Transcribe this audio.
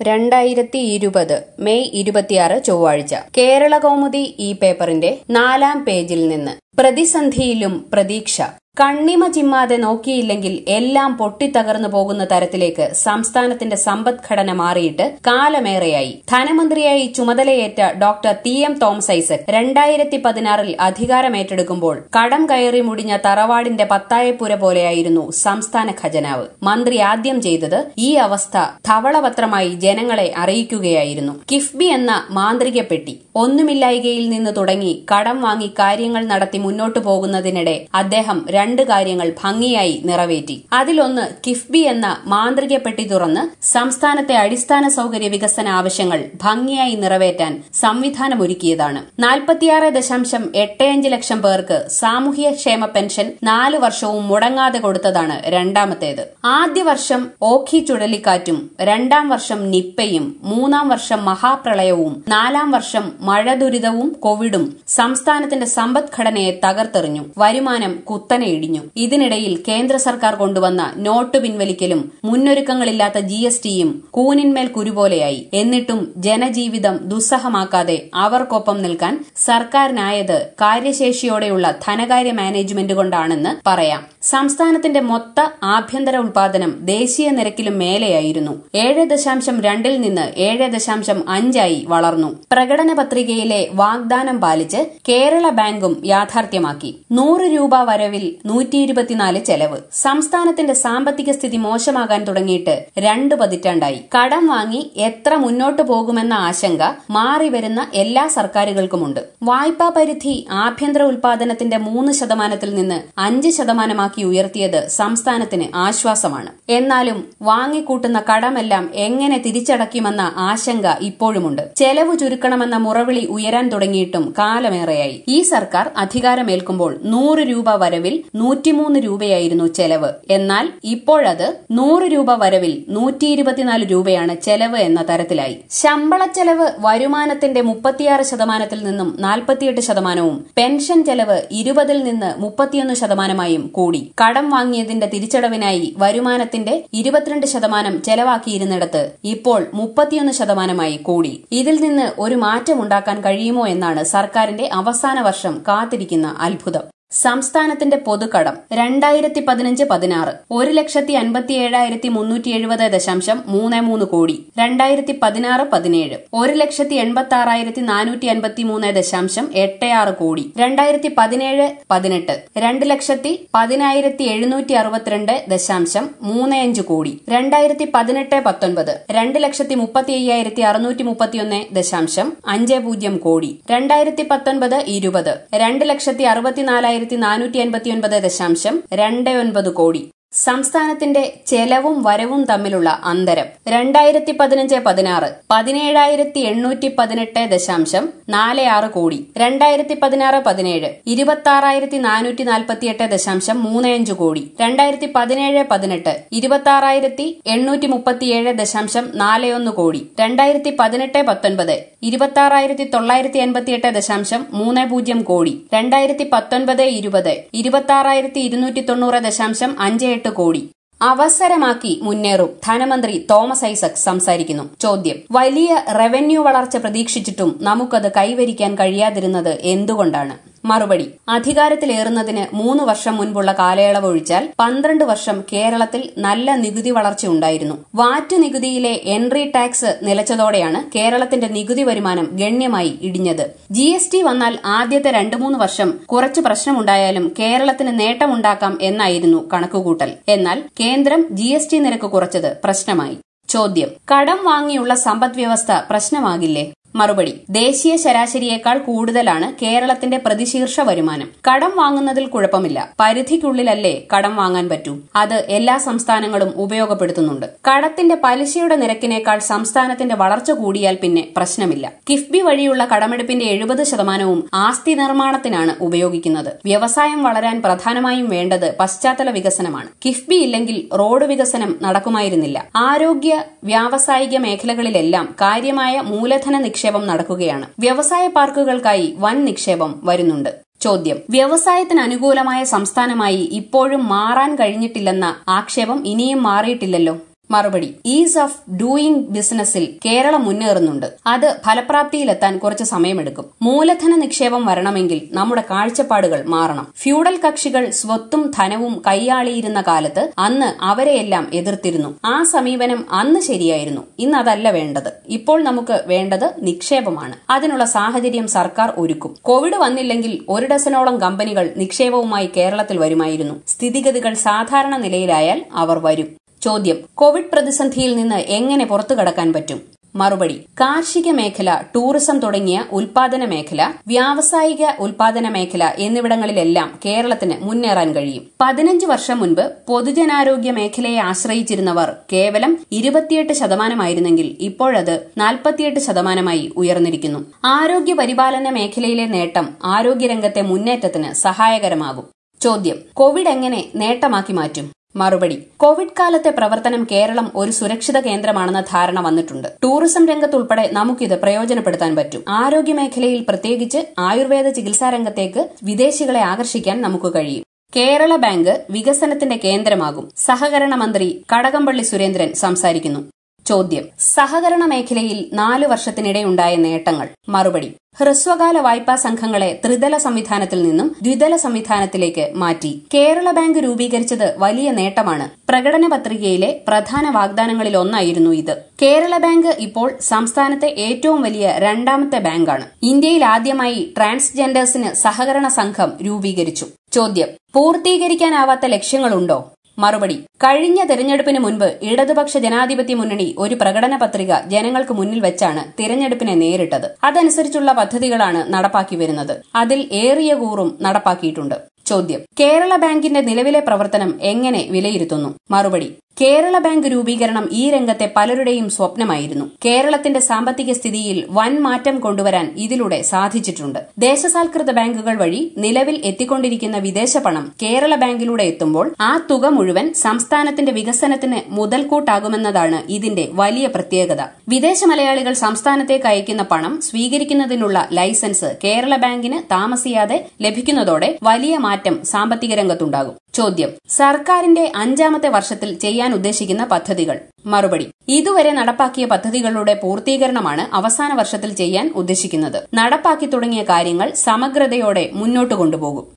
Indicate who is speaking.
Speaker 1: രണ്ടായിരത്തി ഇരുപത് മെയ് ഇരുപത്തിയാറ് ചൊവ്വാഴ്ച കേരള കൗമുദി ഈ പേപ്പറിന്റെ നാലാം പേജിൽ നിന്ന് പ്രതിസന്ധിയിലും പ്രതീക്ഷ കണ്ണിമ ചിമ്മാതെ നോക്കിയില്ലെങ്കിൽ എല്ലാം പൊട്ടിത്തകർന്നു പോകുന്ന തരത്തിലേക്ക് സംസ്ഥാനത്തിന്റെ സമ്പദ്ഘടന മാറിയിട്ട് കാലമേറെയായി ധനമന്ത്രിയായി ചുമതലയേറ്റ doctor T M Thomas Isaac രണ്ടായിരത്തി പതിനാറിൽ അധികാരമേറ്റെടുക്കുമ്പോൾ കടം കയറി മുടിഞ്ഞ തറവാടിന്റെ പത്തായപ്പുര പോലെയായിരുന്നു സംസ്ഥാന ഖജനാവ് മന്ത്രി ആദ്യം ചെയ്തത് ഈ അവസ്ഥ ധവളപത്രമായി ജനങ്ങളെ അറിയിക്കുകയായിരുന്നു കിഫ്ബി എന്ന മാന്ത്രിക പെട്ടി ഒന്നുമില്ലായികയിൽ നിന്ന് തുടങ്ങി കടം വാങ്ങി കാര്യങ്ങൾ നടത്തി മുന്നോട്ടു പോകുന്നതിനിടെ അദ്ദേഹം രണ്ട് കാര്യങ്ങൾ ഭംഗിയായി നിറവേറ്റി അതിലൊന്ന് കിഫ്ബി എന്ന മാന്ത്രിക പെട്ടി തുറന്ന് സംസ്ഥാനത്തെ അടിസ്ഥാന സൌകര്യ വികസന ആവശ്യങ്ങൾ ഭംഗിയായി നിറവേറ്റാൻ സംവിധാനമൊരുക്കിയതാണ് നാൽപ്പത്തിയാറ് ദശാംശം എട്ടയഞ്ച് ലക്ഷം പേർക്ക് സാമൂഹ്യ ക്ഷേമ പെൻഷൻ നാല് വർഷവും മുടങ്ങാതെ കൊടുത്തതാണ് രണ്ടാമത്തേത് ആദ്യ വർഷം ഓഖി ചുഴലിക്കാറ്റും രണ്ടാം വർഷം നിപ്പയും മൂന്നാം വർഷം മഹാപ്രളയവും നാലാം വർഷം മഴ ദുരിതവും കോവിഡും സംസ്ഥാനത്തിന്റെ സമ്പദ്ഘടനയെ തകർത്തെറിഞ്ഞു വരുമാനം കുത്തനെ ഇടിഞ്ഞു ഇതിനിടയിൽ കേന്ദ്ര സർക്കാർ കൊണ്ടുവന്ന നോട്ട് പിൻവലിക്കലും മുന്നൊരുക്കങ്ങളില്ലാത്ത ജി എസ് ടിയും കൂനിന്മേൽ കുരുപോലെയായി എന്നിട്ടും ജനജീവിതം ദുസ്സഹമാക്കാതെ അവർക്കൊപ്പം നിൽക്കാൻ സർക്കാരിനായത് കാര്യശേഷിയോടെയുള്ള ധനകാര്യ മാനേജ്മെന്റ് കൊണ്ടാണെന്ന് പറയാം സംസ്ഥാനത്തിന്റെ മൊത്ത ആഭ്യന്തര ഉൽപാദനം ദേശീയ നിരക്കിലും മേലെയായിരുന്നു ഏഴ് ദശാംശം രണ്ടിൽ നിന്ന് ഏഴ് ദശാംശം അഞ്ചായി വളർന്നു പ്രകടന പത്രികയിലെ വാഗ്ദാനം പാലിച്ച് കേരള ബാങ്കും യാഥാർത്ഥ്യമാക്കി നൂറ് രൂപ വരവിൽ നൂറ്റി ഇരുപത്തിനാല് ചെലവ് സംസ്ഥാനത്തിന്റെ സാമ്പത്തിക സ്ഥിതി മോശമാകാൻ തുടങ്ങിയിട്ട് രണ്ടു പതിറ്റാണ്ടായി കടം വാങ്ങി എത്ര മുന്നോട്ടു പോകുമെന്ന ആശങ്ക മാറിവരുന്ന എല്ലാ സർക്കാരുകൾക്കുമുണ്ട് വായ്പാ പരിധി ആഭ്യന്തര ഉൽപാദനത്തിന്റെ മൂന്ന് ശതമാനത്തിൽ നിന്ന് അഞ്ച് ശതമാനമാക്കി ഉയർത്തിയത് സംസ്ഥാനത്തിന് ആശ്വാസമാണ് എന്നാലും വാങ്ങിക്കൂട്ടുന്ന കടമെല്ലാം എങ്ങനെ തിരിച്ചടയ്ക്കുമെന്ന ആശങ്ക ഇപ്പോഴുമുണ്ട് ചെലവ് ചുരുക്കണമെന്ന മുറവിളി ഉയരാൻ തുടങ്ങിയിട്ടും കാലമേറെയായി ഈ സർക്കാർ അധികാരമേൽക്കുമ്പോൾ നൂറ് രൂപ വരവിൽ നൂറ്റിമൂന്ന് രൂപയായിരുന്നു ചെലവ് എന്നാൽ ഇപ്പോഴത് നൂറ് രൂപ വരവിൽ നൂറ്റി ഇരുപത്തിനാല് രൂപയാണ് ചെലവ് എന്ന തരത്തിലായി ശമ്പള ചെലവ് വരുമാനത്തിന്റെ മുപ്പത്തിയാറ് ശതമാനത്തിൽ നിന്നും നാൽപ്പത്തിയെട്ട് ശതമാനവും പെൻഷൻ ചെലവ് ഇരുപതിൽ നിന്ന് മുപ്പത്തിയൊന്ന് ശതമാനമായും കൂടി കടം വാങ്ങിയതിന്റെ തിരിച്ചടവിനായി വരുമാനത്തിന്റെ ഇരുപത്തിരണ്ട് ശതമാനം ചെലവാക്കിയിരുന്നിടത്ത് ഇപ്പോൾ മുപ്പത്തിയൊന്ന് ശതമാനമായി കൂടി ഇതിൽ നിന്ന് ഒരു മാറ്റമുണ്ടാക്കാൻ കഴിയുമോ എന്നാണ് സർക്കാരിന്റെ അവസാന വർഷം കാത്തിരിക്കുന്ന അത്ഭുതം സംസ്ഥാനത്തിന്റെ പൊതുകടം രണ്ടായിരത്തി പതിനഞ്ച് പതിനാറ് ഒരു ലക്ഷത്തി അൻപത്തി ഏഴായിരത്തി മുന്നൂറ്റി എഴുപത് ദശാംശം മൂന്ന് മൂന്ന് കോടി രണ്ടായിരത്തി പതിനാറ് പതിനേഴ് ഒരു ലക്ഷത്തി എൺപത്തി ആറായിരത്തി നാനൂറ്റി അൻപത്തി മൂന്ന് ദശാംശം എട്ട് ആറ് കോടി രണ്ടായിരത്തി പതിനേഴ് പതിനെട്ട് രണ്ട് ലക്ഷത്തി പതിനായിരത്തി എഴുന്നൂറ്റി അറുപത്തിരണ്ട് ദശാംശം മൂന്ന് അഞ്ച് കോടി രണ്ടായിരത്തി പതിനെട്ട് പത്തൊൻപത് രണ്ട് ലക്ഷത്തി മുപ്പത്തി അയ്യായിരത്തി അറുന്നൂറ്റി മുപ്പത്തിയൊന്ന് ദശാംശം അഞ്ച് പൂജ്യം കോടി രണ്ടായിരത്തി പത്തൊൻപത് ഇരുപത് രണ്ട് ലക്ഷത്തി അറുപത്തിനാലായിരത്തി ആയിരത്തി നാനൂറ്റി അൻപത്തിയൊൻപത് ദശാംശം രണ്ട് ഒൻപത് കോടി സംസ്ഥാനത്തിന്റെ ചെലവും വരവും തമ്മിലുള്ള അന്തരം രണ്ടായിരത്തി പതിനഞ്ച് പതിനാറ് പതിനേഴായിരത്തി എണ്ണൂറ്റി പതിനെട്ട് ദശാംശം നാല് ആറ് കോടി രണ്ടായിരത്തി പതിനാറ് പതിനേഴ് ഇരുപത്തി ആറായിരത്തി നാനൂറ്റി നാൽപ്പത്തിയെട്ട് ദശാംശം മൂന്ന് അഞ്ച് കോടി രണ്ടായിരത്തി പതിനേഴ് പതിനെട്ട് ഇരുപത്തി ആറായിരത്തി എണ്ണൂറ്റി മുപ്പത്തിയേഴ് ദശാംശം നാല് ഒന്ന് കോടി രണ്ടായിരത്തി പതിനെട്ട് പത്തൊൻപത് ഇരുപത്തി ആറായിരത്തി തൊള്ളായിരത്തി എൺപത്തിയെട്ട് ദശാംശം മൂന്ന് പൂജ്യം കോടി രണ്ടായിരത്തി പത്തൊൻപത് ഇരുപത് ഇരുപത്തി ആറായിരത്തി ഇരുന്നൂറ്റി തൊണ്ണൂറ് ദശാംശം അഞ്ച് എട്ട് കോടി അവസരമാക്കി മുന്നേറും ധനമന്ത്രി തോമസ് ഐസക് സംസാരിക്കുന്നു ചോദ്യം വലിയ റവന്യൂ വളർച്ച പ്രതീക്ഷിച്ചിട്ടും നമുക്കത് കൈവരിക്കാൻ കഴിയാതിരുന്നത് എന്തുകൊണ്ടാണ് മറുപടി അധികാരത്തിലേറുന്നതിന് മൂന്ന് വർഷം മുൻപുള്ള കാലയളവ് ഒഴിച്ചാൽ പന്ത്രണ്ട് വർഷം കേരളത്തിൽ നല്ല നികുതി വളർച്ചയുണ്ടായിരുന്നു വാറ്റ് നികുതിയിലെ എൻട്രി ടാക്സ് നിലച്ചതോടെയാണ് കേരളത്തിന്റെ നികുതി വരുമാനം ഗണ്യമായി ഇടിഞ്ഞത് ജി എസ് ടി വന്നാൽ ആദ്യത്തെ രണ്ടു മൂന്ന് വർഷം കുറച്ച് പ്രശ്നമുണ്ടായാലും കേരളത്തിന് നേട്ടമുണ്ടാക്കാം എന്നായിരുന്നു കണക്കുകൂട്ടൽ എന്നാൽ കേന്ദ്രം ജി എസ് ടി നിരക്ക് കുറച്ചത് പ്രശ്നമായി ചോദ്യം കടം വാങ്ങിയുള്ള സമ്പദ്വ്യവസ്ഥ പ്രശ്നമാകില്ലേ മറുപടി ദേശീയ ശരാശരിയേക്കാൾ കൂടുതലാണ് കേരളത്തിന്റെ പ്രതിശീർഷ വരുമാനം കടം വാങ്ങുന്നതിൽ കുഴപ്പമില്ല പരിധിക്കുള്ളിലല്ലേ കടം വാങ്ങാൻ പറ്റൂ അത് എല്ലാ സംസ്ഥാനങ്ങളും ഉപയോഗപ്പെടുത്തുന്നുണ്ട് കടത്തിന്റെ പലിശയുടെ നിരക്കിനേക്കാൾ സംസ്ഥാനത്തിന്റെ വളർച്ച കൂടിയാൽ പിന്നെ പ്രശ്നമില്ല കിഫ്ബി വഴിയുള്ള കടമെടുപ്പിന്റെ എഴുപത് ശതമാനവും ആസ്തി നിർമ്മാണത്തിനാണ് ഉപയോഗിക്കുന്നത് വ്യവസായം വളരാൻ പ്രധാനമായും വേണ്ടത് പശ്ചാത്തല വികസനമാണ് കിഫ്ബി ഇല്ലെങ്കിൽ റോഡ് വികസനം നടക്കുമായിരുന്നില്ല ആരോഗ്യ വ്യാവസായിക മേഖലകളിലെല്ലാം കാര്യമായ മൂലധന നിക്ഷേപം നടക്കുകയാണ് വ്യവസായ പാർക്കുകൾക്കായി വൻ നിക്ഷേപം വരുന്നുണ്ട് ചോദ്യം വ്യവസായത്തിന് അനുകൂലമായ സംസ്ഥാനമായി ഇപ്പോഴും മാറാൻ കഴിഞ്ഞിട്ടില്ലെന്ന ആക്ഷേപം ഇനിയും മാറിയിട്ടില്ലല്ലോ മറുപടി ഈസ് ഓഫ് ഡൂയിങ് ബിസിനസ്സിൽ കേരളം മുന്നേറുന്നുണ്ട് അത് ഫലപ്രാപ്തിയിലെത്താൻ കുറച്ച് സമയമെടുക്കും മൂലധന നിക്ഷേപം വരണമെങ്കിൽ നമ്മുടെ കാഴ്ചപ്പാടുകൾ മാറണം ഫ്യൂഡൽ കക്ഷികൾ സ്വത്തും ധനവും കൈയാളിയിരുന്ന കാലത്ത് അന്ന് അവരെയെല്ലാം എതിർത്തിരുന്നു ആ സമീപനം അന്ന് ശരിയായിരുന്നു ഇന്ന് അതല്ല വേണ്ടത് ഇപ്പോൾ നമുക്ക് വേണ്ടത് നിക്ഷേപമാണ് അതിനുള്ള സാഹചര്യം സർക്കാർ ഒരുക്കും കോവിഡ് വന്നില്ലെങ്കിൽ ഒരു ഡസനോളം കമ്പനികൾ നിക്ഷേപവുമായി കേരളത്തിൽ വരുമായിരുന്നു സ്ഥിതിഗതികൾ സാധാരണ നിലയിലായാൽ അവർ വരും ചോദ്യം കോവിഡ് പ്രതിസന്ധിയിൽ നിന്ന് എങ്ങനെ പുറത്തു കടക്കാൻ പറ്റും മറുപടി കാർഷിക മേഖല ടൂറിസം തുടങ്ങിയ ഉൽപാദന മേഖല വ്യാവസായിക ഉൽപാദന മേഖല എന്നിവിടങ്ങളിലെല്ലാം കേരളത്തിന് മുന്നേറാൻ കഴിയും പതിനഞ്ച് വർഷം മുൻപ് പൊതുജനാരോഗ്യ മേഖലയെ ആശ്രയിച്ചിരുന്നവർ കേവലം ഇരുപത്തിയെട്ട് ശതമാനമായിരുന്നെങ്കിൽ ഇപ്പോഴത് നാൽപ്പത്തിയെട്ട് ശതമാനമായി ഉയർന്നിരിക്കുന്നു ആരോഗ്യ പരിപാലന മേഖലയിലെ നേട്ടം ആരോഗ്യരംഗത്തെ മുന്നേറ്റത്തിന് സഹായകരമാകും ചോദ്യം കോവിഡ് എങ്ങനെ നേട്ടമാക്കി മാറ്റും മറുപടി കോവിഡ് കാലത്തെ പ്രവർത്തനം കേരളം ഒരു സുരക്ഷിത കേന്ദ്രമാണെന്ന ധാരണ വന്നിട്ടുണ്ട് ടൂറിസം രംഗത്തുൾപ്പെടെ നമുക്കിത് പ്രയോജനപ്പെടുത്താൻ പറ്റും ആരോഗ്യ മേഖലയിൽ പ്രത്യേകിച്ച് ആയുർവേദ ചികിത്സാ രംഗത്തേക്ക് വിദേശികളെ ആകർഷിക്കാൻ നമുക്ക് കഴിയും കേരള ബാങ്ക് വികസനത്തിന്റെ കേന്ദ്രമാകും സഹകരണ മന്ത്രി കടകംപള്ളി സുരേന്ദ്രൻ സംസാരിക്കുന്നു ചോദ്യം സഹകരണ മേഖലയിൽ നാലു വർഷത്തിനിടെയുണ്ടായ നേട്ടങ്ങൾ മറുപടി ഹ്രസ്വകാല വായ്പാ സംഘങ്ങളെ ത്രിതല സംവിധാനത്തിൽ നിന്നും ദ്വിതല സംവിധാനത്തിലേക്ക് മാറ്റി കേരള ബാങ്ക് രൂപീകരിച്ചത് വലിയ നേട്ടമാണ് പ്രകടന പത്രികയിലെ പ്രധാന വാഗ്ദാനങ്ങളിൽ ഒന്നായിരുന്നു ഇത് കേരള ബാങ്ക് ഇപ്പോൾ സംസ്ഥാനത്തെ ഏറ്റവും വലിയ രണ്ടാമത്തെ ബാങ്കാണ് ഇന്ത്യയിൽ ആദ്യമായി ട്രാൻസ്ജെൻഡേഴ്സിന് സഹകരണ സംഘം രൂപീകരിച്ചു ചോദ്യം പൂർത്തീകരിക്കാനാവാത്ത ലക്ഷ്യങ്ങളുണ്ടോ മറുപടി കഴിഞ്ഞ തെരഞ്ഞെടുപ്പിന് മുൻപ് ഇടതുപക്ഷ ജനാധിപത്യ മുന്നണി ഒരു പ്രകടന പത്രിക ജനങ്ങൾക്ക് മുന്നിൽ വെച്ചാണ് തിരഞ്ഞെടുപ്പിനെ നേരിട്ടത് അതനുസരിച്ചുള്ള പദ്ധതികളാണ് നടപ്പാക്കി വരുന്നത് അതിൽ ഏറിയ കൂറും നടപ്പാക്കിയിട്ടുണ്ട് ചോദ്യം കേരള ബാങ്കിന്റെ നിലവിലെ പ്രവർത്തനം എങ്ങനെ വിലയിരുത്തുന്നു മറുപടി കേരള ബാങ്ക് രൂപീകരണം ഈ രംഗത്തെ പലരുടെയും സ്വപ്നമായിരുന്നു കേരളത്തിന്റെ സാമ്പത്തിക സ്ഥിതിയിൽ വൻ മാറ്റം കൊണ്ടുവരാൻ ഇതിലൂടെ സാധിച്ചിട്ടുണ്ട് ദേശസാൽകൃത ബാങ്കുകൾ വഴി നിലവിൽ എത്തിക്കൊണ്ടിരിക്കുന്ന വിദേശ പണം കേരള ബാങ്കിലൂടെ എത്തുമ്പോൾ ആ തുക മുഴുവൻ സംസ്ഥാനത്തിന്റെ വികസനത്തിന് മുതൽക്കൂട്ടാകുമെന്നതാണ് ഇതിന്റെ വലിയ പ്രത്യേകത വിദേശ മലയാളികൾ സംസ്ഥാനത്തേക്ക് അയക്കുന്ന പണം സ്വീകരിക്കുന്നതിനുള്ള ലൈസൻസ് കേരള ബാങ്കിന് താമസിയാതെ ലഭിക്കുന്നതോടെ വലിയ മാറ്റം സാമ്പത്തിക രംഗത്തുണ്ടാകും ചോദ്യം സർക്കാരിന്റെ അഞ്ചാമത്തെ വർഷത്തിൽ ചെയ്യാൻ ഉദ്ദേശിക്കുന്ന പദ്ധതികൾ മറുപടി ഇതുവരെ നടപ്പാക്കിയ പദ്ധതികളുടെ പൂർത്തീകരണമാണ് അവസാന വർഷത്തിൽ ചെയ്യാൻ ഉദ്ദേശിക്കുന്നത് നടപ്പാക്കി തുടങ്ങിയ കാര്യങ്ങൾ സമഗ്രതയോടെ മുന്നോട്ട് കൊണ്ടുപോകും